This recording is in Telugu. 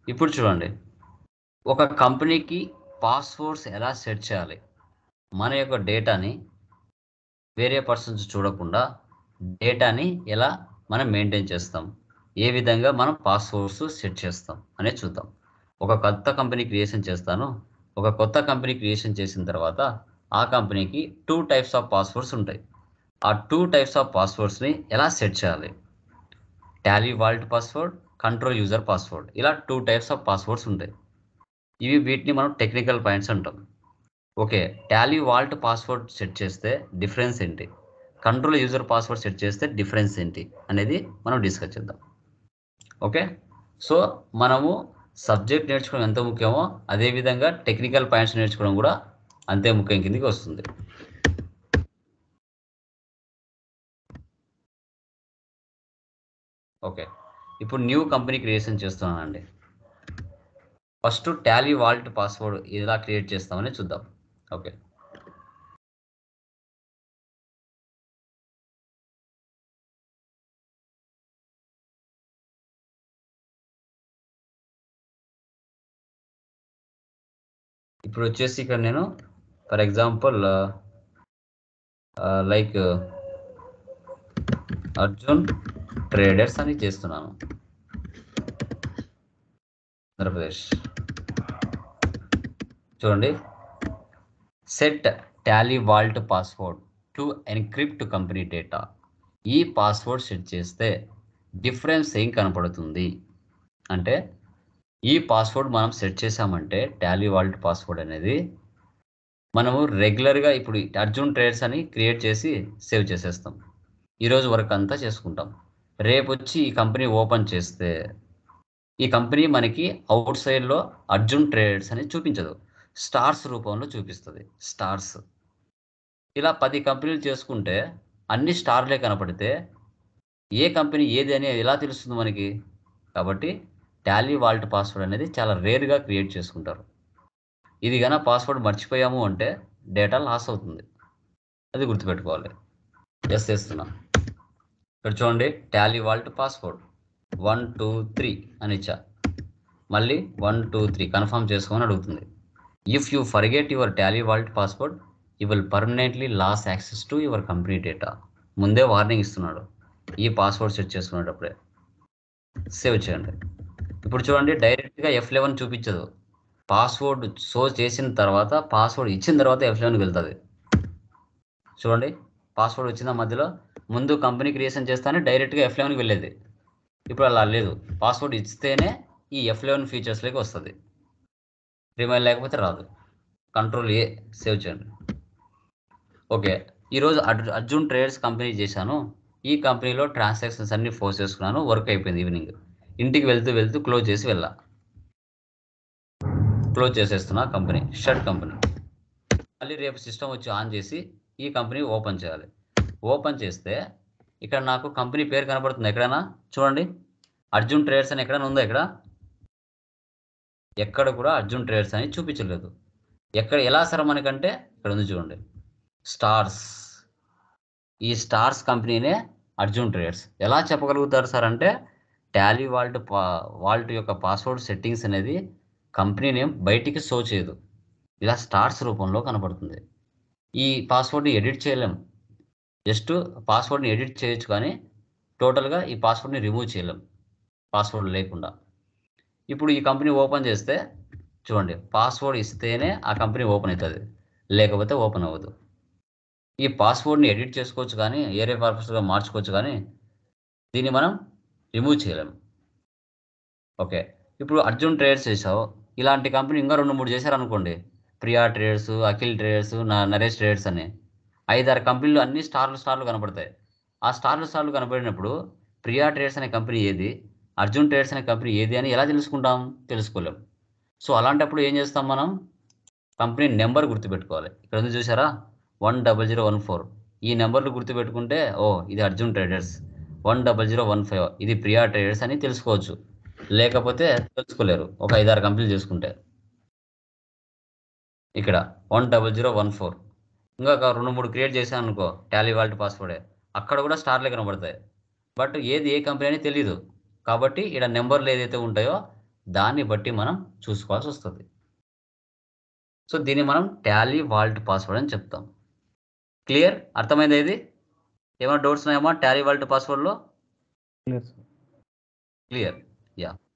ఇప్పుడు చూడండి ఒక కంపెనీకి పాస్వర్డ్స్ ఎలా సెట్ చేయాలి మన యొక్క డేటాని వేరే పర్సన్స్ చూడకుండా డేటాని ఎలా మనం మెయింటైన్ చేస్తాం ఏ విధంగా మనం పాస్వర్డ్స్ సెట్ చేస్తాం అనేది చూద్దాం ఒక కొత్త కంపెనీ క్రియేషన్ చేస్తాను ఒక కొత్త కంపెనీ క్రియేషన్ చేసిన తర్వాత ఆ కంపెనీకి టూ టైప్స్ ఆఫ్ పాస్వర్డ్స్ ఉంటాయి ఆ టూ టైప్స్ ఆఫ్ పాస్వర్డ్స్ని ఎలా సెట్ చేయాలి Tally vault password control user password ఇలా టూ టైప్స్ ఆఫ్ పాస్వర్డ్స్ ఉంటాయి ఇవి వీటిని మనం టెక్నికల్ పాయింట్స్ అంటాం okay Tally vault password set చేస్తే డిఫరెన్స్ ఏంటి కంట్రోల్ యూజర్ పాస్వర్డ్ సెట్ చేస్తే డిఫరెన్స్ ఏంటి అనేది మనం డిస్కస్ చేద్దాం ఓకే సో మనము సబ్జెక్ట్ నేర్చుకోవడం ఎంత ముఖ్యమో అదేవిధంగా టెక్నికల్ పాయింట్స్ నేర్చుకోవడం కూడా అంతే ముఖ్యం కిందికి వస్తుంది ఓకే ఇప్పుడు న్యూ కంపెనీ క్రియేషన్ చేస్తున్నానండి ఫస్ట్ టాలీ వాల్ట్ పాస్వర్డ్ ఎలా క్రియేట్ చేస్తామని చూద్దాం ఓకే ఇప్పుడు వచ్చేసి ఇక్కడ నేను for example like Arjun traders అని చేస్తున్నాను ఆంధ్రప్రదేశ్ చూడండి set Tally vault password to encrypt company data ఈ పాస్వర్డ్ సెట్ చేస్తే డిఫరెన్స్ ఏం కనపడుతుంది అంటే ఈ పాస్వర్డ్ మనం సెట్ చేసామంటే టాలీ వాల్ట్ పాస్వర్డ్ అనేది మనము రెగ్యులర్గా ఇప్పుడు అర్జున్ ట్రేడ్స్ అని క్రియేట్ చేసి సేవ్ చేసేస్తాం ఈరోజు వర్క్ అంతా చేసుకుంటాం రేపు వచ్చి ఈ కంపెనీ ఓపెన్ చేస్తే ఈ కంపెనీ మనకి అవుట్ సైడ్లో అర్జున్ ట్రేడ్స్ అని చూపించదు స్టార్స్ రూపంలో చూపిస్తుంది స్టార్స్ ఇలా పది కంపెనీలు చేసుకుంటే అన్ని స్టార్లే కనపడితే ఏ కంపెనీ ఏది అని ఎలా తెలుస్తుంది మనకి కాబట్టి టాలీ వాల్ట్ పాస్వర్డ్ అనేది చాలా రేర్గా క్రియేట్ చేసుకుంటారు ఇది కన్నా పాస్వర్డ్ మర్చిపోయాము అంటే డేటా లాస్ అవుతుంది అది గుర్తుపెట్టుకోవాలి ఎస్ చేస్తున్నా ఇక్కడ చూడండి Tally vault password one two three అని ఇచ్చా మళ్ళీ వన్ టూ త్రీ కన్ఫర్మ్ చేసుకోమని అడుగుతుంది if you forget your Tally vault password you will permanently lose access to your company data ముందే వార్నింగ్ ఇస్తున్నాడు ఈ పాస్వర్డ్ సెట్ చేసుకునేటప్పుడే సేవ్ చేయండి ఇప్పుడు చూడండి డైరెక్ట్గా ఎఫ్ లెవెన్ చూపించదు పాస్వర్డ్ షో చేసిన తర్వాత పాస్వర్డ్ ఇచ్చిన తర్వాత ఎఫ్ లెవెన్కి వెళ్తుంది చూడండి పాస్వర్డ్ వచ్చిన మధ్యలో ముందు కంపెనీ క్రియేషన్ చేస్తానే డైరెక్ట్గా ఎఫ్ లెవెన్కి వెళ్ళేది ఇప్పుడు అలా లేదు పాస్వర్డ్ ఇస్తేనే ఈ ఎఫ్ లెవెన్ ఫీచర్స్లోకి వస్తుంది రిమైల్ లేకపోతే రాదు కంట్రోల్ ఏ సేవ్ చేయండి ఓకే ఈరోజు అర్జు- అర్జున్ ట్రేడర్స్ కంపెనీ చేశాను ఈ కంపెనీలో ట్రాన్సాక్షన్స్ అన్ని ఫోర్స్ చేసుకున్నాను వర్క్ అయిపోయింది ఈవినింగ్ ఇంటికి వెళ్తూ వెళ్తూ క్లోజ్ చేసి వెళ్ళా క్లోజ్ చేసేస్తున్నా కంపెనీ షర్ట్ కంపెనీ మళ్ళీ రేపు సిస్టమ్ వచ్చి ఆన్ చేసి ఈ కంపెనీ ఓపెన్ చేయాలి ఓపెన్ చేస్తే ఇక్కడ నాకు కంపెనీ పేరు కనపడుతుంది ఎక్కడైనా చూడండి అర్జున్ ట్రేడర్స్ అని ఎక్కడైనా ఉందా ఇక్కడ ఎక్కడ కూడా అర్జున్ ట్రేడర్స్ అని చూపించలేదు ఎక్కడ ఎలా సార్ మనకంటే ఇక్కడ ఉంది చూడండి స్టార్స్ ఈ స్టార్స్ కంపెనీనే అర్జున్ ట్రేడర్స్ ఎలా చెప్పగలుగుతారు సార్ అంటే టాలీ వాల్ట్ పా వాల్ట్ యొక్క పాస్వర్డ్ సెట్టింగ్స్ అనేది కంపెనీ నేమ్ బయటికి షో చేయదు ఇలా స్టార్స్ రూపంలో కనపడుతుంది ఈ పాస్వర్డ్ని ఎడిట్ చేయలేం జస్ట్ పాస్వర్డ్ని ఎడిట్ చేయొచ్చు కానీ టోటల్గా ఈ పాస్వర్డ్ని రిమూవ్ చేయలేం పాస్వర్డ్ లేకుండా ఇప్పుడు ఈ కంపెనీ ఓపెన్ చేస్తే చూడండి పాస్వర్డ్ ఇస్తేనే ఆ కంపెనీ ఓపెన్ అవుతుంది లేకపోతే ఓపెన్ అవ్వదు ఈ పాస్వర్డ్ని ఎడిట్ చేసుకోవచ్చు కానీ ఏరే పర్పస్గా మార్చుకోవచ్చు కానీ దీన్ని మనం రిమూవ్ చేయలేము ఓకే ఇప్పుడు అర్జున్ ట్రేడర్స్ చేసావు ఇలాంటి కంపెనీ ఇంకా రెండు మూడు చేశారు అనుకోండి ప్రియా ట్రేడర్స్ అఖిల్ ట్రేడర్స్ నా నరేష్ ట్రేడర్స్ అని ఐదారు కంపెనీలు అన్ని స్టార్లు స్టార్లు కనపడతాయి ఆ స్టార్లు స్టార్లు కనపడినప్పుడు ప్రియా ట్రేడర్స్ అనే కంపెనీ ఏది అర్జున్ ట్రేడర్స్ అనే కంపెనీ ఏది అని ఎలా తెలుసుకుంటాం తెలుసుకోలేం సో అలాంటప్పుడు ఏం చేస్తాం మనం కంపెనీ నెంబర్ గుర్తుపెట్టుకోవాలి ఇక్కడ ఉంది చూసారా one double zero one four ఈ నెంబర్లు గుర్తుపెట్టుకుంటే ఓ ఇది Arjun traders one double zero one five ఇది ప్రియా ట్రేడర్స్ అని తెలుసుకోవచ్చు లేకపోతే తెలుసుకోలేరు ఒక ఐదారు కంపెనీలు చేసుకుంటే ఇక్కడ one double zero one four ఇంకా ఒక రెండు మూడు క్రియేట్ చేశాను అనుకో టాలీ వాల్ట్ పాస్వర్డే అక్కడ కూడా స్టార్లే కనబడతాయి బట్ ఏది ఏ కంపెనీ అని తెలియదు కాబట్టి ఇక్కడ నెంబర్లు ఏదైతే ఉంటాయో దాన్ని బట్టి మనం చూసుకోవాల్సి వస్తుంది సో దీన్ని మనం టాలీ వాల్ట్ పాస్వర్డ్ అని చెప్తాం క్లియర్ అర్థమైంది ఇది ఏమైనా డౌట్స్ ఉన్నాయమ్మా టాలీ వాల్ట్ పాస్వర్డ్లో క్లియర్ సార్ క్లియర్ యా